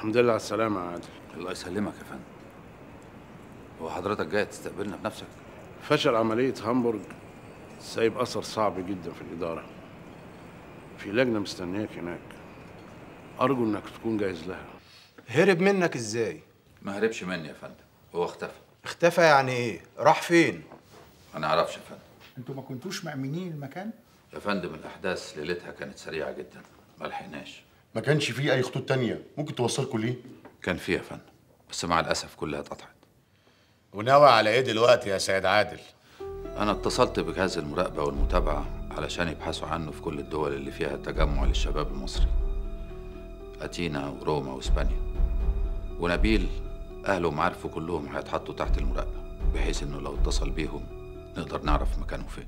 الحمد لله على السلامة يا عادل الله يسلمك يا فندم هو حضرتك جاي تستقبلنا بنفسك فشل عملية هامبورج سايب أثر صعب جدا في الإدارة في لجنة مستنياك هناك أرجو إنك تكون جاهز لها هرب منك ازاي ما هربش مني يا فندم هو اختفى اختفى يعني ايه راح فين ما نعرفش يا فندم انتوا ما كنتوش مأمنين المكان؟ يا فندم الاحداث ليلتها كانت سريعه جدا ما لحقناش ما كانش فيه اي خطوط تانية ممكن توصلكوا ليه كان فيها يا فندم بس مع الاسف كلها اتقطعت وناوي على ايه دلوقتي يا سيد عادل انا اتصلت بجهاز المراقبه والمتابعه علشان يبحثوا عنه في كل الدول اللي فيها تجمع للشباب المصري اتينا وروما واسبانيا ونبيل اهله ومعارفه كلهم هيتحطوا تحت المراقبه بحيث انه لو اتصل بيهم نقدر نعرف مكانه فين